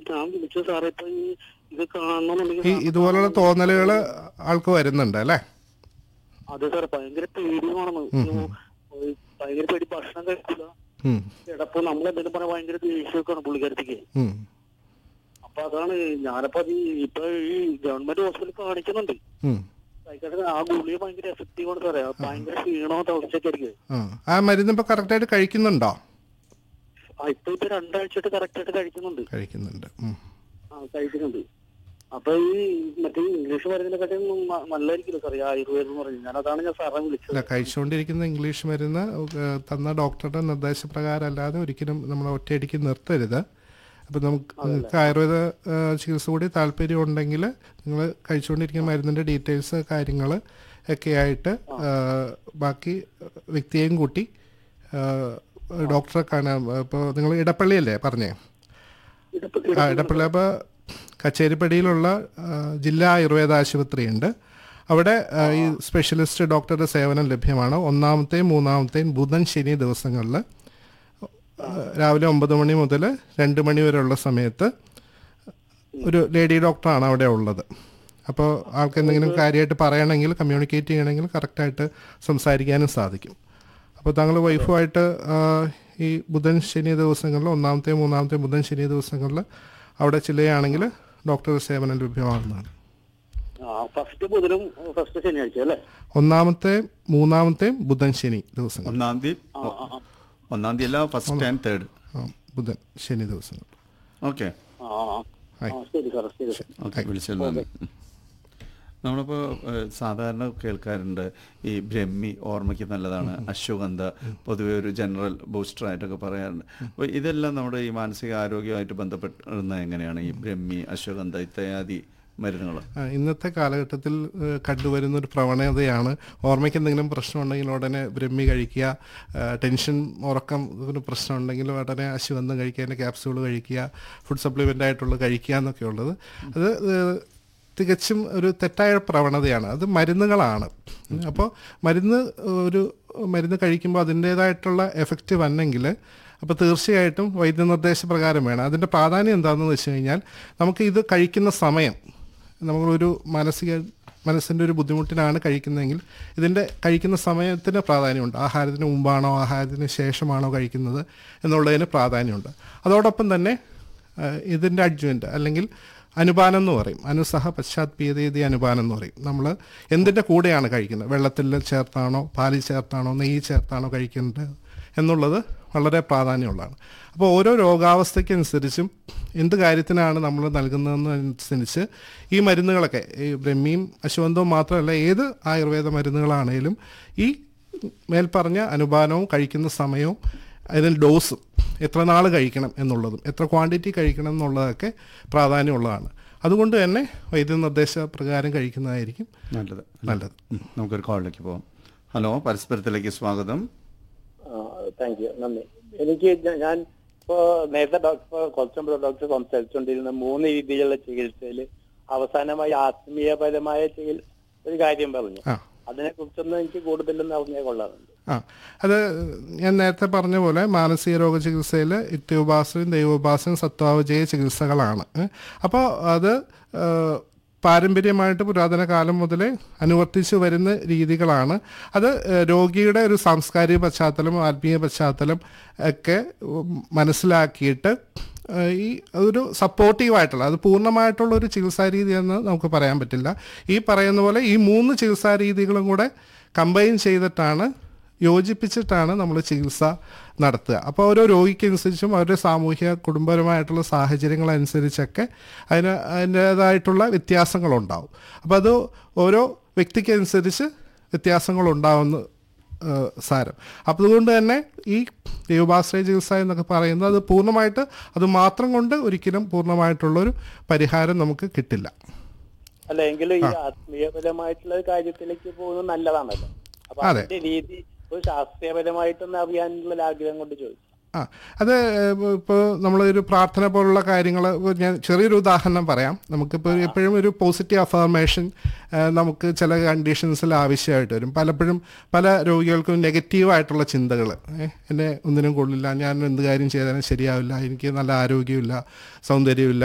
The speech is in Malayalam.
ഞാൻ വിളിച്ചു സാറേ ഇപ്പൊ ഈ ഇത് കാണണമെന്നുണ്ടെങ്കിൽ ഈ സാറിന് ഇതുപോലുള്ള തോന്നലുകൾ ആൾക്ക് വരുന്നുണ്ട് അല്ലേ അതെ സാറേ ഭയങ്കര പേടിയുമാണെന്ന് ഈ ഭയങ്കര പേടി ഭക്ഷണം കഴിക്കില്ല ഉം, ചിലപ്പോ നമ്മൾ എന്തെങ്കിലും പറഞ്ഞാൽ ഭയങ്കര ദേഷ്യമൊക്കെയാണ് പുള്ളിക്കാരത്തേക്ക് ഉം. അപ്പൊ അതാണ് ഞാനിപ്പോ അത് ഈ ഇപ്പൊ ഈ ഗവൺമെന്റ് ഹോസ്പിറ്റലിൽ കാണിക്കുന്നുണ്ട് ഉം. ഭയങ്കര ആ ഗുളിക ഭയങ്കര എഫക്റ്റീവ് ആണ് സാറേ അത് ഭയങ്കര ക്ഷീണവും തളർച്ചയൊക്കെ ആയിരിക്കും ആ. ആ മരുന്ന് ഇപ്പൊ കറക്റ്റായിട്ട് കഴിക്കുന്നുണ്ടോ ആ ഇപ്പൊ ഇപ്പൊ രണ്ടാഴ്ചയായിട്ട് കറക്റ്റ് ആയിട്ട് കഴിക്കുന്നുണ്ട് കഴിക്കുന്നുണ്ട് ഉം. ആ കഴിക്കുന്നുണ്ട് അപ്പൊ ഈ മറ്റേ ഇംഗ്ലീഷ് മരുന്നിനെക്കാട്ടിയും ന- നല്ലതായിരിക്കില്ല സാറേ ഈ ആയുർവേദം എന്ന് പറഞ്ഞു ഞാൻ അതാണ് ഞാൻ സാറിനെ വിളിച്ചത് അല്ല കഴിച്ചുകൊണ്ടിരിക്കുന്ന ഇംഗ്ലീഷ് മരുന്ന് ഏഹ്, തന്ന ഡോക്ടറുടെ നിർദ്ദേശപ്രകാരം അല്ലാതെ ഒരിക്കലും നമ്മൾ ഒറ്റയടിക്ക് നിർത്തരുത് അപ്പം നമുക്ക് നിങ്ങൾക്ക് ആയുർവേദ ഏഹ്, ചികിത്സ കൂടി താല്പര്യം ഉണ്ടെങ്കിൽ നിങ്ങൾ കഴിച്ചുകൊണ്ടിരിക്കുന്ന മരുന്നിൻ്റെ ഡീറ്റെയിൽസ് കാര്യങ്ങൾ ഒക്കെ ആയിട്ട് ഏഹ്, ബാക്കി വ്യക്തിയെയും കൂട്ടി ഏഹ്, ഡോക്ടറെ കാണാൻ ഇപ്പോൾ നിങ്ങൾ ഇടപ്പള്ളിയല്ലേ പറഞ്ഞേ ഇതിപ്പോ ആ ഇടപ്പള്ളി അപ്പോൾ കച്ചേരിപ്പടിയിലുള്ള ആ, ജില്ലാ ആയുർവേദ ആശുപത്രിയുണ്ട് അവിടെ ആ, ഈ സ്പെഷ്യലിസ്റ്റ് ഡോക്ടറുടെ സേവനം ലഭ്യമാണ് ഒന്നാമത്തെയും മൂന്നാമത്തെയും ബുധൻ ശനി ദിവസങ്ങളിൽ രാവിലെ ഒമ്പത് മണി മുതൽ രണ്ട് മണി വരെയുള്ള സമയത്ത് ഒരു ലേഡി ഡോക്ടറാണ് അവിടെ ഉള്ളത് അപ്പോൾ ആൾക്ക് എന്തെങ്കിലും കാര്യമായിട്ട് പറയണമെങ്കിൽ കമ്മ്യൂണിക്കേറ്റ് ചെയ്യണമെങ്കിൽ കറക്റ്റായിട്ട് സംസാരിക്കാനും സാധിക്കും അപ്പോൾ താങ്കൾ വൈഫുമായിട്ട് ആ, ഈ ബുധൻ ശനി ദിവസങ്ങളിൽ ഒന്നാമത്തെ മൂന്നാമത്തെ ബുധൻ ശനി ദിവസങ്ങളിൽ അവിടെ ചെല്ലുകയാണെങ്കിൽ ഡോക്ടറുടെ സേവനം ലഭ്യമാകുന്നതാണ് ആ ഫസ്റ്റ് ബുധനും ഫസ്റ്റ് ശനിയാഴ്ച അല്ലേ ഒന്നാമത്തെ മൂന്നാമത്തെ ബുധൻ ശനി ദിവസങ്ങൾ ഒന്നാം തീയതി ആ ആ ആ. ഒന്നാം തീയതി അല്ല ഫസ്റ്റ് ആൻഡ് തേർഡ് ആ, ബുധൻ ശനി ദിവസങ്ങൾ ഓക്കെ ആ ആ. ആ ശരി സാറേ ശരി സാർ ഓക്കെ വിളിച്ചത് നന്ദി ഉം. നമ്മളിപ്പോൾ ഏഹ്, സാധാരണ കേൾക്കാറുണ്ട് ഈ ബ്രഹ്മി ഓർമ്മയ്ക്ക് നല്ലതാണ് അശ്വഗന്ധ പൊതുവെ ഒരു ജനറൽ ബൂസ്റ്ററായിട്ടൊക്കെ പറയാറുണ്ട് അപ്പോൾ ഇതെല്ലാം നമ്മുടെ ഈ മാനസിക ആരോഗ്യമായിട്ട് ബന്ധപ്പെടുന്ന എങ്ങനെയാണ് ഈ ബ്രഹ്മി അശ്വഗന്ധ ഇത്യാദി മരുന്നുകൾ ആ, ഇന്നത്തെ കാലഘട്ടത്തിൽ ഏഹ്, കണ്ടുവരുന്ന ഒരു പ്രവണതയാണ് ഓർമ്മയ്ക്ക് എന്തെങ്കിലും പ്രശ്നമുണ്ടെങ്കിൽ ഉടനെ ബ്രഹ്മി കഴിക്കുക ആ, ടെൻഷൻ ഉറക്കം ഒരു പ്രശ്നം ഉണ്ടെങ്കിൽ ഉടനെ അശ്വഗന്ധം കഴിക്കുക അതിൻ്റെ ക്യാപ്സ്യൂൾ കഴിക്കുക ഫുഡ് സപ്ലിമെൻ്റ് ആയിട്ടുള്ള കഴിക്കുക എന്നൊക്കെ ഉള്ളത് അത് ഏഹ്, തികച്ചും ഒരു തെറ്റായ പ്രവണതയാണ് അത് മരുന്നുകളാണ് അപ്പോൾ മരുന്ന് ഒരു മരുന്ന് കഴിക്കുമ്പോൾ അതിൻ്റേതായിട്ടുള്ള എഫക്റ്റ് വന്നെങ്കിൽ അപ്പോൾ തീർച്ചയായിട്ടും വൈദ്യനിർദ്ദേശപ്രകാരം വേണം അതിൻ്റെ പ്രാധാന്യം എന്താണെന്ന് വെച്ച് കഴിഞ്ഞാൽ നമുക്ക് ഇത് കഴിക്കുന്ന സമയം നമ്മളൊരു മാനസിക മനസ്സിൻ്റെ ഒരു ബുദ്ധിമുട്ടിനാണ് കഴിക്കുന്നതെങ്കിൽ ഇതിൻ്റെ കഴിക്കുന്ന സമയത്തിന് പ്രാധാന്യമുണ്ട് ആഹാരത്തിന് മുമ്പാണോ ആഹാരത്തിന് ശേഷമാണോ കഴിക്കുന്നത് എന്നുള്ളതിന് പ്രാധാന്യമുണ്ട് അതോടൊപ്പം തന്നെ ഏഹ്, ഇതിൻ്റെ അഡ്ജുവൻ്റ് അല്ലെങ്കിൽ അനുപാനം എന്ന് പറയും അനുസഹ പശ്ചാത്പീയതീതി അനുപാനം എന്ന് പറയും നമ്മൾ എന്തിൻ്റെ കൂടെയാണ് കഴിക്കുന്നത് വെള്ളത്തിൽ ചേർത്താണോ പാലിൽ ചേർത്താണോ നെയ്യ് ചേർത്താണോ കഴിക്കുന്നത് എന്നുള്ളത് വളരെ പ്രാധാന്യമുള്ളതാണ് അപ്പോൾ ഓരോ രോഗാവസ്ഥയ്ക്കനുസരിച്ചും എന്ത് കാര്യത്തിനാണ് നമ്മൾ നൽകുന്നതെന്നനുസരിച്ച് ഈ മരുന്നുകളൊക്കെ ഈ ബ്രഹ്മിയും അശ്വന്തവും മാത്രമല്ല ഏത് ആയുർവേദ മരുന്നുകളാണേലും ഈ മേൽപ്പറഞ്ഞ അനുപാനവും കഴിക്കുന്ന സമയവും അതിന് ഡോസും എത്ര നാൾ കഴിക്കണം എന്നുള്ളതും എത്ര ക്വാണ്ടിറ്റി കഴിക്കണം എന്നുള്ളതൊക്കെ പ്രാധാന്യമുള്ളതാണ് അതുകൊണ്ട് തന്നെ വൈദ്യനിർദ്ദേശ പ്രകാരം കഴിക്കുന്നതായിരിക്കും നല്ലത് നല്ലത് ഉം. നമുക്കൊരു കോളിലേക്ക് പോവാം ഹലോ പരസ്പരത്തിലേക്ക് സ്വാഗതം താങ്ക് യു നന്ദി എനിക്ക് ഞ- ഞാൻ ഇപ്പോ നേരത്തെ ഡോക്ടർ കുറച്ചു മുമ്പ് ഡോക്ടർ സംസാരിച്ചുകൊണ്ടിരുന്ന മൂന്ന് രീതിയിലുള്ള ചികിത്സയിൽ അവസാനമായി ആത്മീയപരമായ ചികിത്സ ഒരു കാര്യം പറഞ്ഞു ആ അതിനെ കുറിച്ചൊന്നും എനിക്ക് കൂടുതലൊന്നും അറിഞ്ഞാൽ കൊള്ളാറുണ്ട് ആ അത് ഞാൻ നേരത്തെ പറഞ്ഞ പോലെ മാനസിക രോഗ ചികിത്സയിൽ ഇത്യോപാസനയും ദൈവോപാസനയും സത്വാവജയ ചികിത്സകളാണ് അപ്പോൾ അത് ഏഹ്, പാരമ്പര്യമായിട്ട് പുരാതന കാലം മുതലേ അനുവർത്തിച്ചു വരുന്ന രീതികളാണ് അത് ഏഹ്, രോഗിയുടെ ഒരു സാംസ്കാരിക പശ്ചാത്തലം ആത്മീയ പശ്ചാത്തലം ഒക്കെ ഉം, മനസ്സിലാക്കിയിട്ട് ഏഹ്, ഈ ഒരു സപ്പോർട്ടീവായിട്ടുള്ള അത് പൂർണ്ണമായിട്ടുള്ള ഒരു ചികിത്സാ രീതി എന്ന് നമുക്ക് പറയാൻ പറ്റില്ല ഈ പറയുന്ന പോലെ ഈ മൂന്ന് ചികിത്സാ രീതികളും കൂടെ കമ്പൈൻ ചെയ്തിട്ടാണ് യോജിപ്പിച്ചിട്ടാണ് നമ്മൾ ചികിത്സ നടത്തുക അപ്പോൾ ഓരോ രോഗിക്കനുസരിച്ചും അവരുടെ സാമൂഹ്യ കുടുംബപരമായിട്ടുള്ള സാഹചര്യങ്ങളനുസരിച്ചൊക്കെ അതിന് അതിൻ്റേതായിട്ടുള്ള വ്യത്യാസങ്ങളുണ്ടാവും അപ്പോൾ അത് ഓരോ വ്യക്തിക്കനുസരിച്ച് വ്യത്യാസങ്ങളുണ്ടാവുന്ന ഏഹ്, സാരം അപ്പോൾ അതുകൊണ്ട് തന്നെ ഈ ദൈവഭാശ്രയ ചികിത്സ എന്നൊക്കെ പറയുന്നത് അത് പൂർണ്ണമായിട്ട് അത് മാത്രം കൊണ്ട് ഒരിക്കലും പൂർണ്ണമായിട്ടുള്ളൊരു പരിഹാരം നമുക്ക് കിട്ടില്ല അല്ല എങ്കിലും ഈ ആത്മീയപരമായിട്ടുള്ള ഒരു കാര്യത്തിലേക്ക് പോകുന്നത് നല്ലതാണല്ലോ അപ്പൊ അതെ. അതിന്റെ രീതി ഒരു ശാസ്ത്രീയപരമായിട്ടൊന്ന് അറിയാനുള്ള ഒരു ആഗ്രഹം കൊണ്ട് ചോദിച്ചു ആ അത് ഇപ്പോൾ നമ്മളൊരു പ്രാർത്ഥന പോലുള്ള കാര്യങ്ങൾ ഞാൻ ചെറിയൊരു ഉദാഹരണം പറയാം നമുക്കിപ്പോൾ ഒരു- എപ്പോഴും ഒരു പോസിറ്റീവ് അഫർമേഷൻ നമുക്ക് ചില കണ്ടീഷൻസിൽ ആവശ്യമായിട്ട് വരും പലപ്പോഴും പല രോഗികൾക്കും നെഗറ്റീവായിട്ടുള്ള ചിന്തകൾ എന്നെ ഒന്നിനും കൊള്ളില്ല ഞാൻ എന്ത് കാര്യം ചെയ്താലും ശരിയാവില്ല എനിക്ക് നല്ല ആരോഗ്യമില്ല സൗന്ദര്യമില്ല